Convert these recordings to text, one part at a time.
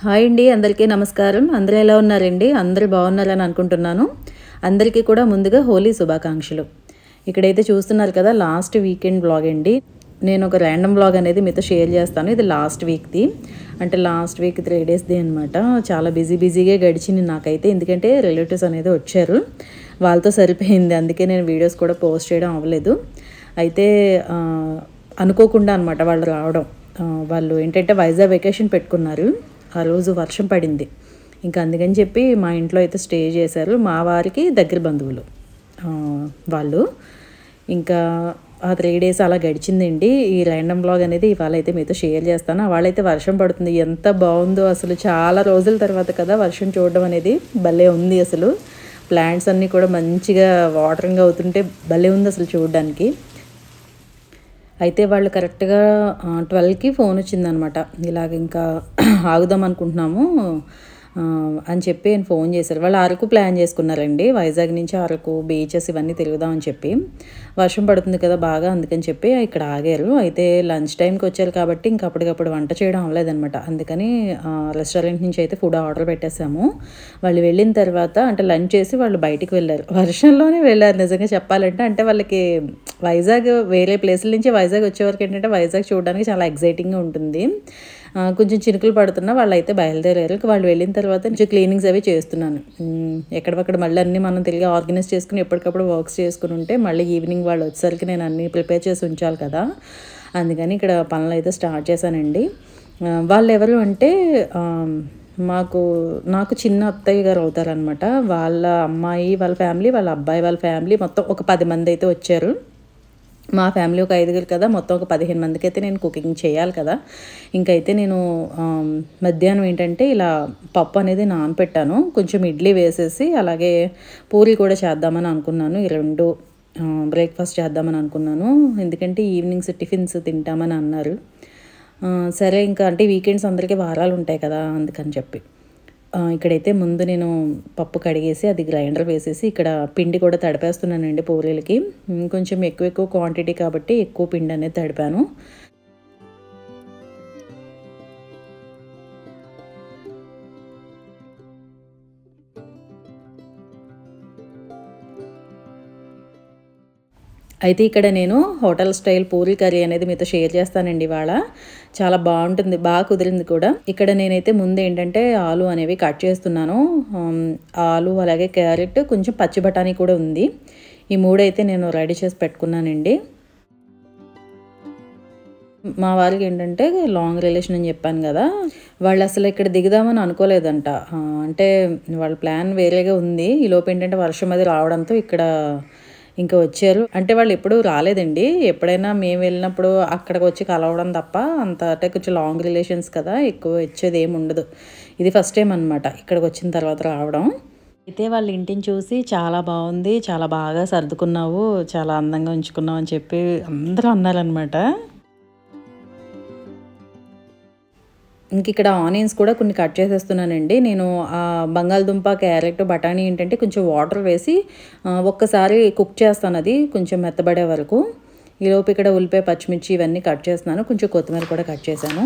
hi అండి అందరికీ నమస్కారం అందరూ ఎలా ఉన్నారండి అందరూ బాగున్నారని అనుకుంటున్నాను అందరికీ కూడా ముందుగా హోలీ శుభాకాంక్షలు ఇక్కడైతే చూస్తున్నారు కదా లాస్ట్ వీకెండ్ బ్లాగ్ అండి నేను ఒక ర్యాండమ్ బ్లాగ్ అనేది మీతో షేర్ చేస్తాను ఇది లాస్ట్ వీక్ది అంటే లాస్ట్ వీక్ త్రీ డేస్ది అనమాట చాలా బిజీ బిజీగా గడిచింది నాకైతే ఎందుకంటే రిలేటివ్స్ అనేది వచ్చారు వాళ్ళతో సరిపోయింది అందుకే నేను వీడియోస్ కూడా పోస్ట్ చేయడం అవ్వలేదు అయితే ఆ, అనుకోకుండా అనమాట వాళ్ళు రావడం ఆ, వాళ్ళు ఏంటంటే వైజాగ్ వెకేషన్ పెట్టుకున్నారు ఆ రోజు వర్షం పడింది ఇంకా అందుకని చెప్పి మా ఇంట్లో అయితే స్టే చేశారు మా వారికి దగ్గర బంధువులు ఆ, వాళ్ళు ఇంకా ఆ త్రీ డేస్ అలా గడిచిందండి ఈ ర్యాండమ్ బ్లాగ్ అనేది ఇవాళ అయితే మీతో షేర్ చేస్తాను వాళ్ళైతే వర్షం పడుతుంది ఎంత బాగుందో అసలు చాలా రోజుల తర్వాత కదా వర్షం చూడడం అనేది భలే ఉంది అసలు ప్లాంట్స్ అన్నీ కూడా మంచిగా వాటరింగ్ అవుతుంటే భలే ఉంది అసలు చూడడానికి అయితే వాళ్ళు కరెక్ట్గా ట్వెల్వ్కి ఫోన్ వచ్చిందనమాట ఇలాగ ఇంకా ఆగుదాం అనుకుంటున్నాము ఆ, అని చెప్పి ఆయన ఫోన్ చేశారు వాళ్ళు అరకు ప్లాన్ చేసుకున్నారండి వైజాగ్ నుంచి అరకు బీచెస్ ఇవన్నీ తిరుగుదామని చెప్పి వర్షం పడుతుంది కదా బాగా అందుకని చెప్పి ఇక్కడ ఆగారు అయితే లంచ్ టైంకి వచ్చారు కాబట్టి ఇంకా అప్పటికప్పుడు వంట చేయడం అవ్వలేదన్నమాట అందుకని రెస్టారెంట్ నుంచి అయితే ఫుడ్ ఆర్డర్ పెట్టేశాము వాళ్ళు వెళ్ళిన తర్వాత అంటే లంచ్ చేసి వాళ్ళు బయటికి వెళ్ళారు వర్షంలోనే వెళ్ళారు నిజంగా చెప్పాలంటే అంటే వాళ్ళకి వైజాగ్ వేరే ప్లేసుల నుంచి వైజాగ్ వచ్చేవరకు ఏంటంటే వైజాగ్ చూడడానికి చాలా ఎగ్జైటింగ్గా ఉంటుంది ఆ, కొంచెం చినుకులు పడుతున్నా వాళ్ళు అయితే బయలుదేరారు ఇక వాళ్ళు వెళ్ళిన తర్వాత కొంచెం క్లీనింగ్స్ అవి చేస్తున్నాను ఉమ్, ఎక్కడక్కడ మళ్ళీ అన్నీ మనం తిరిగి ఆర్గనైజ్ చేసుకుని ఎప్పటికప్పుడు వర్క్స్ చేసుకుని ఉంటే మళ్ళీ ఈవినింగ్ వాళ్ళు వచ్చేసరికి నేను అన్నీ ప్రిపేర్ చేసి ఉంచాలి కదా అందుకని ఇక్కడ పనులు అయితే స్టార్ట్ చేశానండి ఆ, వాళ్ళు ఎవరు అంటే ఆ, మాకు నాకు చిన్న అత్తయ్య గారు అవుతారనమాట వాళ్ళ అమ్మాయి వాళ్ళ ఫ్యామిలీ వాళ్ళ అబ్బాయి వాళ్ళ ఫ్యామిలీ మొత్తం ఒక పది మంది అయితే వచ్చారు మా ఫ్యామిలీ ఒక ఐదుగురు కదా మొత్తం ఒక పదిహేను మందికి అయితే నేను కుకింగ్ చేయాలి కదా ఇంకైతే నేను ఆమ్, మధ్యాహ్నం ఏంటంటే ఇలా పప్పు అనేది నానపెట్టాను కొంచెం ఇడ్లీ వేసేసి అలాగే పూరి కూడా చేద్దామని అనుకున్నాను ఈ రెండు బ్రేక్ఫాస్ట్ చేద్దామని అనుకున్నాను ఎందుకంటే ఈవినింగ్స్ టిఫిన్స్ తింటామని అన్నారు ఆ, సరే ఇంకా అంటే వీకెండ్స్ అందరికీ వారాలు ఉంటాయి కదా అందుకని చెప్పి ఆ, ఇక్కడైతే ముందు నేను పప్పు కడిగేసి అది గ్రైండర్ వేసేసి ఇక్కడ పిండి కూడా తడిపేస్తున్నానండి పూరీలకి ఉమ్, కొంచెం ఎక్కువ ఎక్కువ క్వాంటిటీ కాబట్టి ఎక్కువ పిండి అనేది తడిపాను అయితే ఇక్కడ నేను హోటల్ స్టైల్ పూరీ కర్రీ అనేది మీతో షేర్ చేస్తానండి ఇవాళ చాలా బాగుంటుంది బాగా కుదిరింది కూడా ఇక్కడ నేనైతే ముందు ఏంటంటే ఆలు అనేవి కట్ చేస్తున్నాను ఆమ్, ఆలు అలాగే క్యారెట్ కొంచెం పచ్చి బఠానీ కూడా ఉంది ఈ మూడైతే నేను రెడీ చేసి పెట్టుకున్నానండి మా వారికి ఏంటంటే లాంగ్ రిలేషన్ అని చెప్పాను కదా వాళ్ళు అసలు ఇక్కడ దిగుదామని అనుకోలేదంట ఆ, అంటే వాళ్ళ ప్లాన్ వేరేగా ఉంది ఈ లోపు ఏంటంటే వర్షం అది రావడంతో ఇక్కడ ఇంకా వచ్చారు అంటే వాళ్ళు ఎప్పుడూ రాలేదండి ఎప్పుడైనా మేము వెళ్ళినప్పుడు అక్కడికి వచ్చి కలవడం తప్ప అంత అంటే కొంచెం లాంగ్ రిలేషన్స్ కదా ఎక్కువ వచ్చేది ఏమి ఉండదు ఇది ఫస్ట్ టైం అనమాట ఇక్కడికి వచ్చిన తర్వాత రావడం అయితే వాళ్ళ ఇంటిని చూసి చాలా బాగుంది చాలా బాగా సర్దుకున్నావు చాలా అందంగా ఉంచుకున్నావు అని చెప్పి అందరూ అన్నారనమాట ఇంక ఇక్కడ ఆనియన్స్ కూడా కొన్ని కట్ చేసేస్తున్నానండి నేను ఆ బంగాళదుంప క్యారెట్ బఠానీ ఏంటంటే కొంచెం వాటర్ వేసి ఆ, ఒక్కసారి కుక్ చేస్తాను అది కొంచెం మెత్తబడే వరకు ఈలోపు ఇక్కడ ఉల్లిపాయ పచ్చిమిర్చి ఇవన్నీ కట్ చేస్తున్నాను కొంచెం కొత్తిమీర కూడా కట్ చేశాను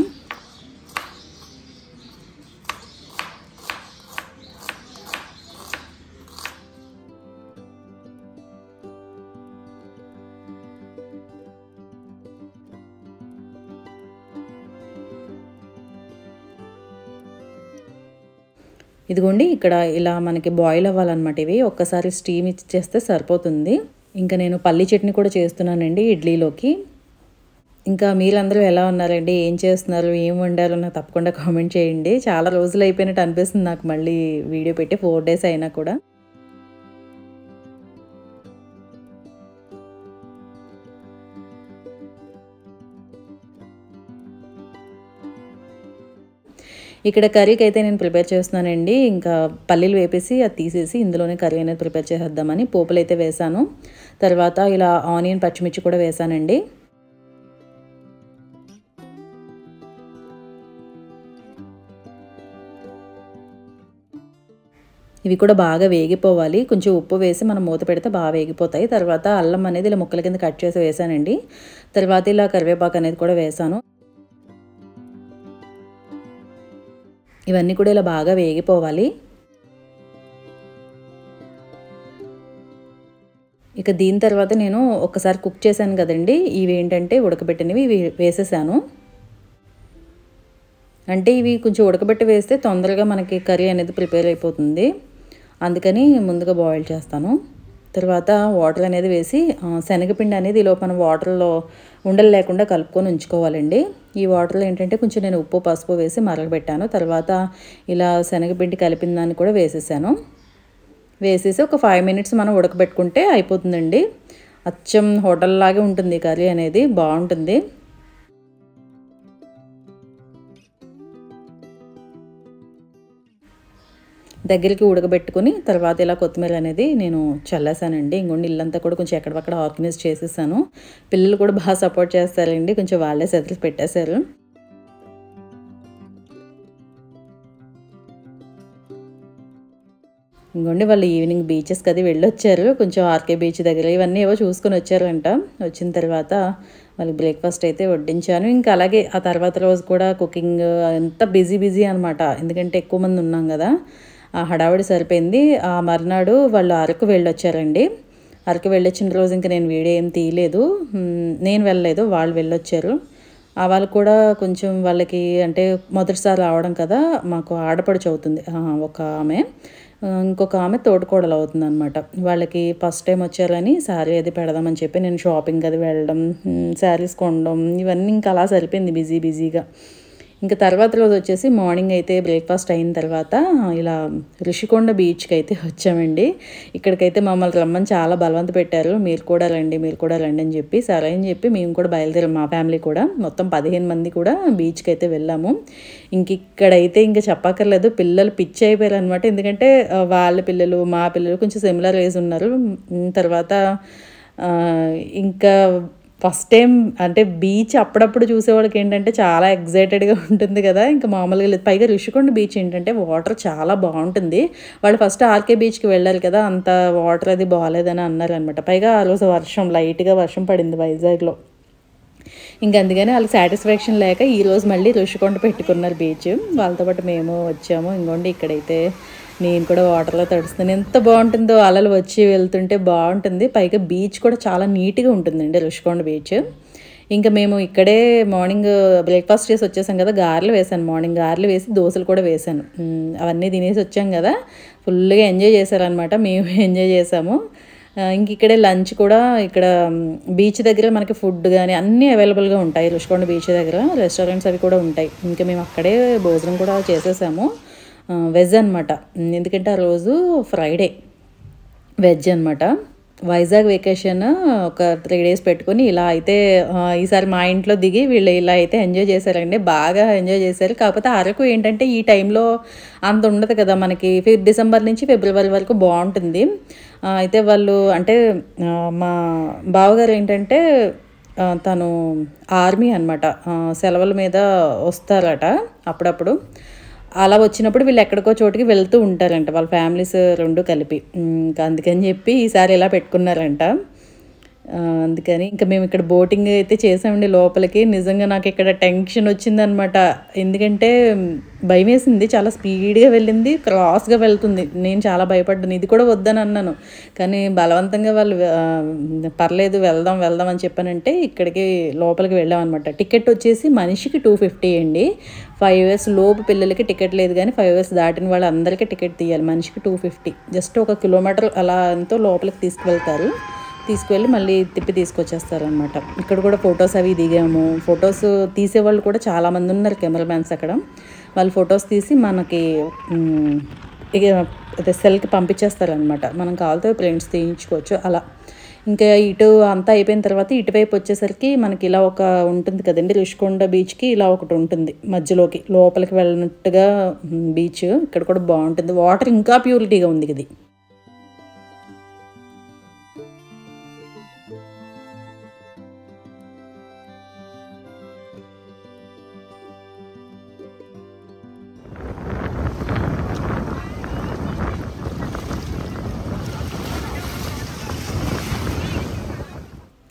ఇదిగోండి ఇక్కడ ఇలా మనకి బాయిల్ అవ్వాలన్నమాట ఇవి ఒక్కసారి స్టీమ్ ఇచ్చేస్తే సరిపోతుంది ఇంకా నేను పల్లి చట్నీ కూడా చేస్తున్నానండి ఇడ్లీలోకి ఇంకా మీరందరూ ఎలా ఉన్నారండి ఏం చేస్తున్నారు ఏం వండారు నాకు తప్పకుండా కామెంట్ చేయండి చాలా రోజులు అయిపోయినట్టు అనిపిస్తుంది నాకు మళ్ళీ వీడియో పెట్టి ఫోర్ డేస్ అయినా కూడా ఇక్కడ కర్రీకి అయితే నేను ప్రిపేర్ చేస్తున్నానండి ఇంకా పల్లీలు వేపేసి అది తీసేసి ఇందులోనే కర్రీ అనేది ప్రిపేర్ చేసేద్దామని పోపులు అయితే వేసాను తర్వాత ఇలా ఆనియన్ పచ్చిమిర్చి కూడా వేసానండి ఇవి కూడా బాగా వేగిపోవాలి కొంచెం ఉప్పు వేసి మనం మూత పెడితే బాగా వేగిపోతాయి తర్వాత అల్లం అనేది ఇలా ముక్కల కింద కట్ చేసి వేసానండి తర్వాత ఇలా కరివేపాకు అనేది కూడా వేసాను ఇవన్నీ కూడా ఇలా బాగా వేగిపోవాలి ఇక దీని తర్వాత నేను ఒకసారి కుక్ చేశాను కదండి ఇవి ఏంటంటే ఉడకబెట్టినవి ఇవి వేసేసాను అంటే ఇవి కొంచెం ఉడకబెట్టి వేస్తే తొందరగా మనకి కర్రీ అనేది ప్రిపేర్ అయిపోతుంది అందుకని ముందుగా బాయిల్ చేస్తాను తర్వాత వాటర్ అనేది వేసి శనగపిండి అనేది ఈలో మనం వాటర్లో ఉండలు లేకుండా కలుపుకొని ఉంచుకోవాలండి ఈ వాటర్లో ఏంటంటే కొంచెం నేను ఉప్పు పసుపు వేసి మరగబెట్టాను తర్వాత ఇలా శనగపిండి కలిపిన దాన్ని కూడా వేసేసాను వేసేసి ఒక ఫైవ్ మినిట్స్ మనం ఉడకబెట్టుకుంటే అయిపోతుందండి అచ్చం హోటల్ లాగే ఉంటుంది కర్రీ అనేది బాగుంటుంది దగ్గరికి ఉడకబెట్టుకుని తర్వాత ఇలా కొత్తిమీర అనేది నేను చల్లేసానండి ఇంకొండి ఇల్లంతా కూడా కొంచెం ఎక్కడక్కడ ఆర్గనైజ్ చేసేసాను పిల్లలు కూడా బాగా సపోర్ట్ చేస్తారండి కొంచెం వాళ్ళే సెటిల్ పెట్టేశారు ఇంకోండి వాళ్ళు ఈవినింగ్ బీచెస్కి అది వెళ్ళొచ్చారు కొంచెం ఆర్కే బీచ్ దగ్గర ఇవన్నీ ఏవో చూసుకొని వచ్చారంట వచ్చిన తర్వాత వాళ్ళకి బ్రేక్ఫాస్ట్ అయితే వడ్డించాను ఇంకా అలాగే ఆ తర్వాత రోజు కూడా కుకింగ్ అంత బిజీ బిజీ అనమాట ఎందుకంటే ఎక్కువ మంది ఉన్నాం కదా ఆ హడావిడి సరిపోయింది ఆ మర్నాడు వాళ్ళు అరకు వెళ్ళొచ్చారండి అరకు వెళ్ళొచ్చిన రోజు ఇంకా నేను వీడియో ఏం తీయలేదు నేను వెళ్ళలేదు వాళ్ళు వెళ్ళొచ్చారు ఆ వాళ్ళు కూడా కొంచెం వాళ్ళకి అంటే మొదటిసారి రావడం కదా మాకు ఆడపడుచు అవుతుంది ఒక ఆమె ఇంకొక ఆమె తోడుకోడలు అవుతుంది అనమాట వాళ్ళకి ఫస్ట్ టైం వచ్చారని శారీ అది పెడదామని చెప్పి నేను షాపింగ్ అది వెళ్ళడం శారీస్ కొనడం ఇవన్నీ ఇంకా అలా సరిపోయింది బిజీ బిజీగా ఇంకా తర్వాత రోజు వచ్చేసి మార్నింగ్ అయితే బ్రేక్ఫాస్ట్ అయిన తర్వాత ఇలా ఋషికొండ బీచ్కి అయితే వచ్చామండి ఇక్కడికైతే మమ్మల్ని రమ్మని చాలా బలవంత పెట్టారు మీరు కూడా రండి మీరు కూడా రండి అని చెప్పి సరే అని చెప్పి మేము కూడా బయలుదేరాం మా ఫ్యామిలీ కూడా మొత్తం పదిహేను మంది కూడా బీచ్కి అయితే వెళ్ళాము ఇంక ఇక్కడైతే ఇంకా చెప్పక్కర్లేదు పిల్లలు పిచ్చి అయిపోయారు అనమాట ఎందుకంటే వాళ్ళ పిల్లలు మా పిల్లలు కొంచెం సిమిలర్ ఏజ్ ఉన్నారు తర్వాత ఇంకా ఫస్ట్ టైం అంటే బీచ్ అప్పుడప్పుడు చూసేవాళ్ళకి ఏంటంటే చాలా ఎగ్జైటెడ్గా ఉంటుంది కదా ఇంకా మామూలుగా లేదు పైగా ఋషికొండ బీచ్ ఏంటంటే వాటర్ చాలా బాగుంటుంది వాళ్ళు ఫస్ట్ ఆర్కే బీచ్కి వెళ్ళాలి కదా అంత వాటర్ అది బాగాలేదని అన్నారు అనమాట పైగా ఆ రోజు వర్షం లైట్గా వర్షం పడింది వైజాగ్లో ఇంకా అందుకని వాళ్ళకి సాటిస్ఫాక్షన్ లేక ఈరోజు మళ్ళీ ఋషికొండ పెట్టుకున్నారు బీచ్ వాళ్ళతో పాటు మేము వచ్చాము ఇంకోండి ఇక్కడైతే నేను కూడా వాటర్లో తడుస్తున్నాను ఎంత బాగుంటుందో అలలు వచ్చి వెళ్తుంటే బాగుంటుంది పైగా బీచ్ కూడా చాలా నీట్గా ఉంటుందండి ఋషికొండ బీచ్ ఇంకా మేము ఇక్కడే మార్నింగ్ బ్రేక్ఫాస్ట్ చేసి వచ్చేసాం కదా గారెలు వేసాను మార్నింగ్ గారెలు వేసి దోశలు కూడా వేసాను అవన్నీ తినేసి వచ్చాం కదా ఫుల్గా ఎంజాయ్ చేశారనమాట మేము ఎంజాయ్ చేసాము ఇంక ఇక్కడే లంచ్ కూడా ఇక్కడ బీచ్ దగ్గర మనకి ఫుడ్ కానీ అన్నీ అవైలబుల్గా ఉంటాయి రుషికొండ బీచ్ దగ్గర రెస్టారెంట్స్ అవి కూడా ఉంటాయి ఇంకా మేము అక్కడే భోజనం కూడా చేసేసాము వెజ్ అనమాట ఎందుకంటే ఆ రోజు ఫ్రైడే వెజ్ అనమాట వైజాగ్ వెకేషన్ ఒక త్రీ డేస్ పెట్టుకొని ఇలా అయితే ఈసారి మా ఇంట్లో దిగి వీళ్ళు ఇలా అయితే ఎంజాయ్ చేశారండి బాగా ఎంజాయ్ చేశారు కాకపోతే అరకు ఏంటంటే ఈ టైంలో అంత ఉండదు కదా మనకి డిసెంబర్ నుంచి ఫిబ్రవరి వరకు బాగుంటుంది అయితే వాళ్ళు అంటే మా బావగారు ఏంటంటే తను ఆర్మీ అనమాట సెలవుల మీద వస్తారట అప్పుడప్పుడు అలా వచ్చినప్పుడు వీళ్ళు ఎక్కడికో చోటుకి వెళ్తూ ఉంటారంట వాళ్ళ ఫ్యామిలీస్ రెండు కలిపి ఇంకా అందుకని చెప్పి ఈసారి ఇలా పెట్టుకున్నారంట అందుకని ఇంకా మేము ఇక్కడ బోటింగ్ అయితే చేసామండి లోపలికి నిజంగా నాకు ఇక్కడ టెన్షన్ వచ్చిందనమాట ఎందుకంటే భయం వేసింది చాలా స్పీడ్గా వెళ్ళింది క్రాస్గా వెళ్తుంది నేను చాలా భయపడ్డాను ఇది కూడా వద్దని అన్నాను కానీ బలవంతంగా వాళ్ళు పర్లేదు వెళ్దాం వెళ్దాం అని చెప్పానంటే ఇక్కడికి లోపలికి వెళ్ళాం అనమాట టికెట్ వచ్చేసి మనిషికి టూ ఫిఫ్టీ అండి ఫైవ్ ఇయర్స్ లోపు పిల్లలకి టికెట్ లేదు కానీ ఫైవ్ ఇయర్స్ దాటిన వాళ్ళందరికీ టికెట్ తీయాలి మనిషికి టూ ఫిఫ్టీ జస్ట్ ఒక కిలోమీటర్ అలా ఎంతో లోపలికి తీసుకువెళ్తారు తీసుకువెళ్ళి మళ్ళీ తిప్పి తీసుకొచ్చేస్తారనమాట ఇక్కడ కూడా ఫొటోస్ అవి దిగాము ఫొటోస్ తీసేవాళ్ళు కూడా చాలామంది ఉన్నారు కెమెరామ్యాన్స్ అక్కడ వాళ్ళు ఫొటోస్ తీసి మనకి ఇక అదే సెల్కి పంపించేస్తారనమాట మనం కావాలితే ప్రింట్స్ తీయించుకోవచ్చు అలా ఇంకా ఇటు అంతా అయిపోయిన తర్వాత ఇటువైపు వచ్చేసరికి మనకి ఇలా ఒక ఉంటుంది కదండి రిషికొండ బీచ్కి ఇలా ఒకటి ఉంటుంది మధ్యలోకి లోపలికి వెళ్ళినట్టుగా బీచ్ ఇక్కడ కూడా బాగుంటుంది వాటర్ ఇంకా ప్యూరిటీగా ఉంది ఇది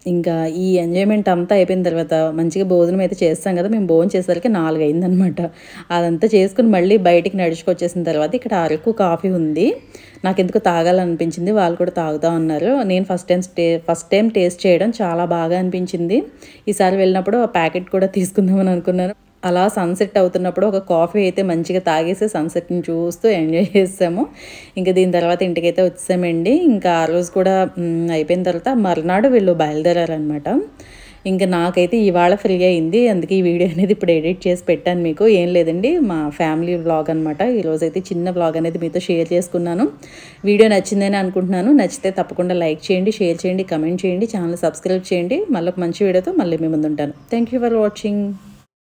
ఇంకా ఈ ఎంజాయ్మెంట్ అంతా అయిపోయిన తర్వాత మంచిగా భోజనం అయితే చేస్తాం కదా మేము భోజనం చేసేసరికి నాలుగు అయిందనమాట అదంతా చేసుకుని మళ్ళీ బయటికి నడుచుకొచ్చేసిన తర్వాత ఇక్కడ అరకు కాఫీ ఉంది నాకు ఎందుకు తాగాలనిపించింది వాళ్ళు కూడా తాగుతా ఉన్నారు నేను first time stay first time taste చేయడం చాలా బాగా అనిపించింది ఈసారి వెళ్ళినప్పుడు ఆ ప్యాకెట్ కూడా తీసుకుందామని అనుకున్నాను అలా సన్సెట్ అవుతున్నప్పుడు ఒక కాఫీ అయితే మంచిగా తాగేసి సన్సెట్ని చూస్తూ ఎంజాయ్ చేసాము ఇంకా దీని తర్వాత ఇంటికైతే వచ్చామండి ఇంకా ఆ రోజు కూడా మ్, అయిపోయిన తర్వాత మర్నాడు వీళ్ళు బయలుదేరారనమాట ఇంకా నాకైతే ఇవాళ ఫ్రీ అయింది అందుకే ఈ వీడియో అనేది ఇప్పుడు ఎడిట్ చేసి పెట్టాను మీకు ఏం లేదండి మా ఫ్యామిలీ వ్లాగ్ అనమాట ఈరోజైతే చిన్న వ్లాగ్ అనేది మీతో షేర్ చేసుకున్నాను వీడియో నచ్చిందని అనుకుంటున్నాను నచ్చితే తప్పకుండా లైక్ చేయండి షేర్ చేయండి కమెంట్ చేయండి ఛానల్ సబ్స్క్రైబ్ చేయండి మళ్ళీ ఒక మంచి వీడియోతో మళ్ళీ మీ ముందు ఉంటాను థ్యాంక్ యూ ఫర్ వాచింగ్